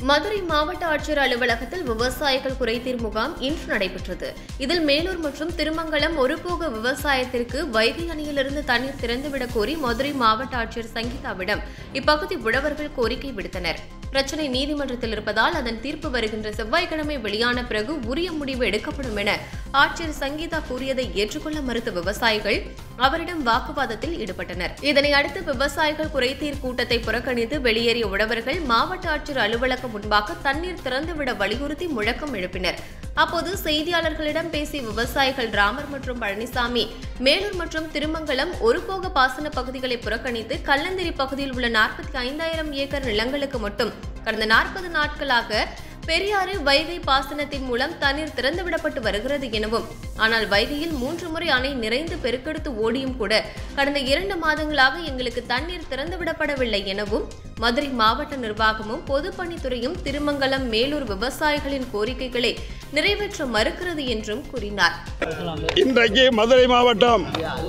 மதுரை மாவட்ட ஆட்சியர் அலுவலகத்தில் விவசாயிகள் குறைதீர் முகாம் இன்று நடைபெற்றது இதில் மேலூர் மற்றும் திருமங்கலம் ஒருபோக விவசாயத்திற்கு வைகை அணையிலிருந்து தண்ணீர் திறந்துவிடக் கோரி மதுரை மாவட்ட ஆட்சியர் சங்கீதாவிடம் இப்பகுதி உழவர்கள் கோரிக்கை விடுத்தனர் பிரச்சினை நீதிமன்றத்தில் இருப்பதால் அதன் தீர்ப்பு வருகின்ற செவ்வாய்க்கிழமை வெளியான பிறகு உரிய முடிவு எடுக்கப்படும் என ஆட்சியர் சங்கீதா கூறியதை ஏற்றுக்கொள்ள மறுத்த விவசாயிகள் அவரிடம் வாக்குவாதத்தில் ஈடுபட்டனர் இதனை அடுத்து விவசாயிகள் குறைதீர் கூட்டத்தை புறக்கணித்து வெளியேறிய உழவர்கள் மாவட்ட ஆட்சியர் அலுவலகம் முன்பாக தண்ணீர் திறந்துவிட வலியுறுத்தி முழக்கம் எழுப்பினர் அப்போது செய்தியாளர்களிடம் பேசிய விவசாயிகள் ராமர் மற்றும் பழனிசாமி மேலூர் மற்றும் திருமங்கலம் ஒருபோக பாசன பகுதிகளை புறக்கணித்து கல்லந்திரி பகுதியில் உள்ள நாற்பத்தி ஐந்தாயிரம் ஏக்கர் நிலங்களுக்கு மட்டும் கடந்த நாற்பது நாட்களாக பெரியாறு வைகை பாசனத்தின் மூலம் தண்ணீர் திறந்துவிடப்பட்டு வருகிறது எனவும் ஆனால் வைகையில் மூன்று முறை அணை நிறைந்து பெருக்கெடுத்து ஓடியும் கூட கடந்த இரண்டு மாதங்களாக எங்களுக்கு தண்ணீர் திறந்துவிடப்படவில்லை எனவும் மதுரை மாவட்ட நிர்வாகமும் பொதுப்பணித்துறையும் திருமங்கலம் மேலூர் விவசாயிகளின் கோரிக்கைகளை நிறைவேற்ற மறுக்கிறது என்றும் கூறினார் இன்றைக்கு மதுரை மாவட்டம்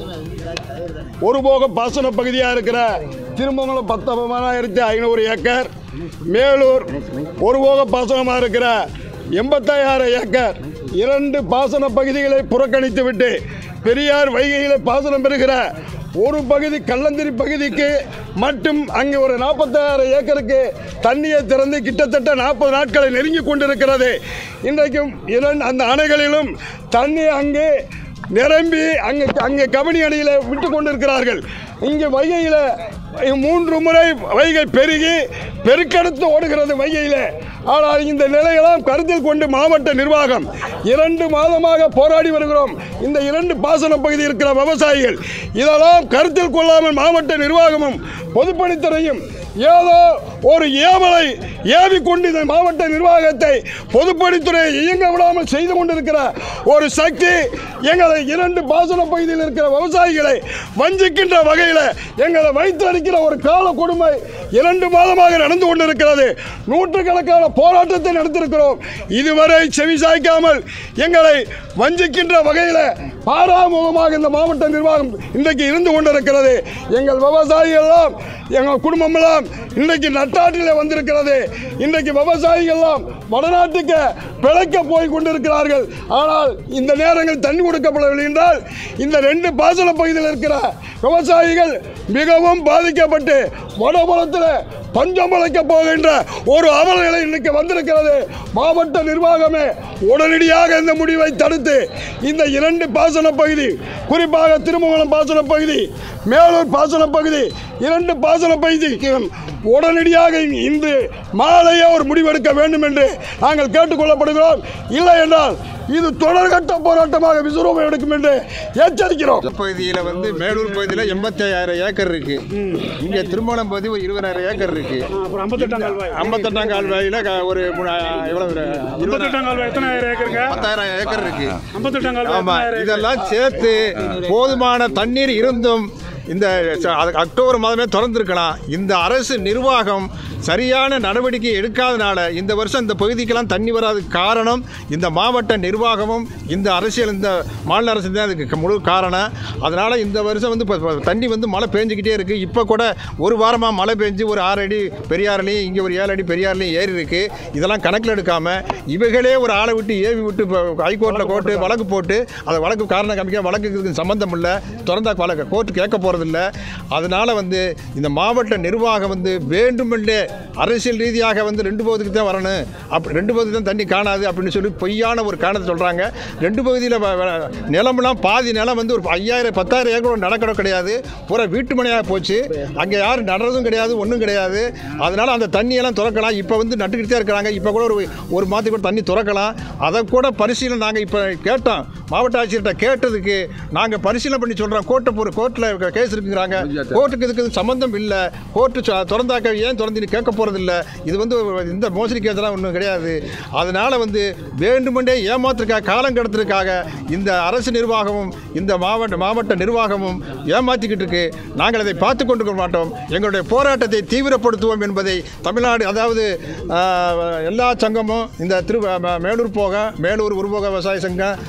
ஒருபோக பாசன பகுதியாக இருக்கிற திருமங்கலம் பத்தொன்பதாயிரத்தி ஐநூறு ஏக்கர் மேலூர் ஒருபோக பாசனமாக இருக்கிற எண்பத்தாயிரம் ஏக்கர் இரண்டு பாசன பகுதிகளை புறக்கணித்துவிட்டு பெரியார் வைகையில் பாசனம் பெறுகிற ஒரு பகுதி கள்ளந்திரி பகுதிக்கு மட்டும் அங்கே ஒரு நாற்பத்தாயிரம் ஏக்கருக்கு தண்ணியை திறந்து கிட்டத்தட்ட நாற்பது நாட்களை நெருங்கி கொண்டிருக்கிறது இன்றைக்கும் இரண்டு அந்த அணைகளிலும் தண்ணி அங்கே நிரம்பி அங்கே அங்கே கபனி அணையில் விட்டு கொண்டிருக்கிறார்கள் இங்கே வைகையில் மூன்று முறை வைகை பெருகி பெருக்கெடுத்து ஓடுகிறது வைகையில் ஆனால் இந்த நிலையெல்லாம் கருத்தில் கொண்டு மாவட்ட நிர்வாகம் இரண்டு மாதமாக போராடி வருகிறோம் இந்த இரண்டு பாசன பகுதி இருக்கிற விவசாயிகள் இதெல்லாம் கருத்தில் கொள்ளாமல் மாவட்ட நிர்வாகமும் பொதுப்பணித்துறையும் ஏதோ ஒரு ஏவலை ஏவி கொண்டு இந்த மாவட்ட நிர்வாகத்தை பொதுப்பணித்துறையை இயங்க விடாமல் செய்து கொண்டிருக்கிற ஒரு சக்தி எங்களை இரண்டு பாசன பகுதியில் இருக்கிற விவசாயிகளை வஞ்சிக்கின்ற வகையில் எங்களை வைத்தடிக்கிற ஒரு கால கொடுமை இரண்டு மாதமாக நடந்து கொண்டிருக்கிறது நூற்றுக்கணக்கான போராட்டத்தை நடத்திருக்கிறோம் இதுவரை செவி சாய்க்காமல் எங்களை வஞ்சிக்கின்ற வகையில் பாராமுகமாக இந்த மாவட்ட நிர்வாகம் இன்றைக்கு இருந்து கொண்டிருக்கிறது எங்கள் விவசாயிகள் எல்லாம் எங்கள் குடும்பம் எல்லாம் இன்றைக்கு நட்டாற்றில் வந்திருக்கிறது இன்றைக்கு விவசாயிகள் எல்லாம் வடநாட்டுக்கு பிழைக்க போய் கொண்டிருக்கிறார்கள் ஆனால் இந்த நேரங்கள் தண்ணி கொடுக்கப்படவில்லை என்றால் இந்த ரெண்டு பாசன பகுதியில் இருக்கிற விவசாயிகள் மிகவும் பாதிக்கப்பட்டு வடபுலத்தில் பஞ்சம் பிழைக்க போகின்ற ஒரு அவல நிலை இன்னைக்கு வந்திருக்கிறது மாவட்ட நிர்வாகமே உடனடியாக இந்த முடிவை தடுத்து இந்த இரண்டு பாசன பகுதி குறிப்பாக திருமங்கலம் பாசன பகுதி மேலூர் பாசன பகுதி இரண்டு பாசன பகுதிக்கும் உடனடியாக இன்று மாலையே ஒரு முடிவெடுக்க வேண்டும் என்று நாங்கள் கேட்டுக்கொள்ளப்படுகிறோம் இல்லை என்றால் இது தொடர்கட்ட போராட்டமாக விசுரூபம் எடுக்கும் என்று எச்சரிக்கிறோம் பகுதியில் வந்து மேலூர் பகுதியில் எண்பத்தி ஐயாயிரம் ஏக்கர் இருக்கு இங்கே திருமணம் பகுதி ஒரு இருபதாயிரம் ஏக்கர் இருக்கு அப்புறம் ஐம்பத்தெட்டாம் கால்வாய் ஐம்பத்தெட்டாம் கால்வாயில் க- ஒரு மூணு- எவ்வளவு ஒரு இருபது ஐம்பத்தெட்டாம் கால்வாய் எத்தனை ஆயிரம் ஏக்கருங்க பத்தாயிரம் ஏக்கர் இருக்கு ஐம்பத்தெட்டாம் கால்வாய் ஆமா எத்தனை ஆயிரம் ஏக்கர்? இதெல்லாம் சேர்த்து போதுமான தண்ணீர் இருந்தும் இந்த ச- அது அக்டோபர் மாதமே திறந்திருக்கலாம் இந்த அரசு நிர்வாகம் சரியான நடவடிக்கை எடுக்காதனால இந்த வருஷம் இந்த பகுதிக்கெல்லாம் தண்ணி வராது காரணம் இந்த மாவட்ட நிர்வாகமும் இந்த அரசியல் இந்த மாநில அரசு தான் அதுக்கு முழு காரணம் அதனால் இந்த வருஷம் வந்து இப்போ தண்ணி வந்து மழை பெஞ்சிக்கிட்டே இருக்குது இப்போ கூட ஒரு வாரமாக மழை பெஞ்சு ஒரு ஆறு அடி பெரியாறுலையும் இங்கே ஒரு ஏழு அடி பெரியாறுலையும் ஏறி இருக்கு இதெல்லாம் கணக்கில் எடுக்காமல் இவர்களே ஒரு ஆளை விட்டு ஏவி விட்டு இப்போ ஹைகோர்ட்டில் கோர்ட்டு வழக்கு போட்டு அந்த வழக்கு காரணம் காமிக்க வழக்குக்கு இதுக்கு சம்மந்தம் இல்லை திறந்தா வழக்கு கோர்ட்டு கேட்க போகிறதில்ல அதனால் வந்து இந்த மாவட்ட நிர்வாகம் வந்து வேண்டுமென்றே அரசியல் ரீதியாக வந்து ரெண்டு பகுதிக்கு தான் வரணும் அப்படி ரெண்டு பகுதிக்கு தான் தண்ணி காணாது அப்படின்னு சொல்லி பொய்யான ஒரு காரணத்தை சொல்கிறாங்க ரெண்டு பகுதியில் நிலமெல்லாம் பாதி நிலம் வந்து ஒரு ஐயாயிரம் பத்தாயிரம் ஏக்கர் நடக்கடம் கிடையாது பூரா வீட்டு மனையாக போச்சு அங்கே யாரும் நடுறதும் கிடையாது ஒன்றும் கிடையாது அதனால் அந்த தண்ணியெல்லாம் திறக்கலாம் இப்போ வந்து நட்டுக்கிட்டு தான் இருக்கிறாங்க இப்போ கூட ஒரு ஒரு மாதத்துக்கு கூட தண்ணி திறக்கலாம் அதை கூட பரிசீலனை நாங்கள் இப்போ கேட்டோம் மாவட்ட ஆட்சியர்கிட்ட கேட்டதுக்கு நாங்கள் பரிசீலனை பண்ணி சொல்கிறோம் கோர்ட்டை போகிற கோர்ட்டில் கேஸ் இருக்குங்கிறாங்க கோர்ட்டுக்கு இதுக்கு சம்மந்தம் இல்லை கோர்ட்டு சொ- திறந்தாக்க ஏன் திறந்து கேட்க போகிறதில்ல இது வந்து ஒரு- இந்த மோசடி கேஸ்லாம் ஒன்றும் கிடையாது அதனால் வந்து வேண்டுமென்றே ஏமாத்திருக்காக காலம் கடத்திற்காக இந்த அரசு நிர்வாகமும் இந்த மாவட்ட மாவட்ட நிர்வாகமும் ஏமாற்றிக்கிட்டு இருக்கு நாங்கள் அதை பார்த்து கொண்டு மாட்டோம் எங்களுடைய போராட்டத்தை தீவிரப்படுத்துவோம் என்பதை தமிழ்நாடு அதாவது ஆஹ், எல்லா சங்கமும் இந்த திரு ம- மேலூர் போக மேலூர் உருவோக விவசாய சங்கம் திருமங்கலம்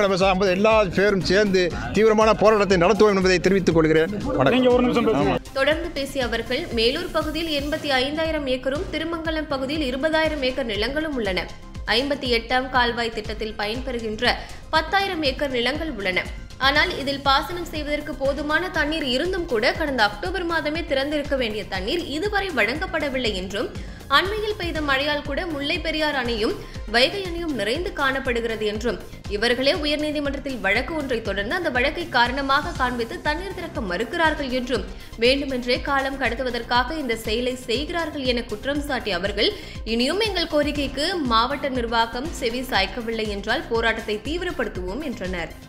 விவசாயம் எல்லா பேரும் சேர்ந்து தீவிரமான போராட்டத்தை நடத்துவோம் என்பதை தெரிவித்துக் கொள்கிறேன் வணக்கம் நீங்க ஒரு நிமிஷம் பேசுங்க தொடர்ந்து பேசிய அவர்கள் மேலூர் பகுதியில் எண்பத்தி ஐந்தாயிரம் ஏக்கரும் திருமங்கலம் பகுதியில் இருபதாயிரம் ஏக்கர் நிலங்களும் உள்ளன ஐம்பத்தி எட்டாம் கால்வாய் திட்டத்தில் பயன்பெறுகின்ற பத்தாயிரம் ஏக்கர் நிலங்கள் உள்ளன ஆனால் இதில் பாசனம் செய்வதற்கு போதுமான தண்ணீர் இருந்தும் கூட கடந்த அக்டோபர் மாதமே திறந்திருக்க வேண்டிய தண்ணீர் இதுவரை வழங்கப்படவில்லை என்றும் அண்மையில் பெய்த மழையால் கூட முல்லை பெரியார் அணையும் வைகை அணையும் நிறைந்து காணப்படுகிறது என்றும் இவர்களே உயர்நீதிமன்றத்தில் வழக்கு ஒன்றை தொடர்ந்து அந்த வழக்கை காரணமாக காண்பித்து தண்ணீர் திறக்க மறுக்கிறார்கள் என்றும் வேண்டுமென்றே காலம் கடத்துவதற்காக இந்த செயலை செய்கிறார்கள் என குற்றம் சாட்டிய அவர்கள் இனியும் எங்கள் கோரிக்கைக்கு மாவட்ட நிர்வாகம் செவி சாய்க்கவில்லை என்றால் போராட்டத்தை தீவிரப்படுத்துவோம் என்றனர்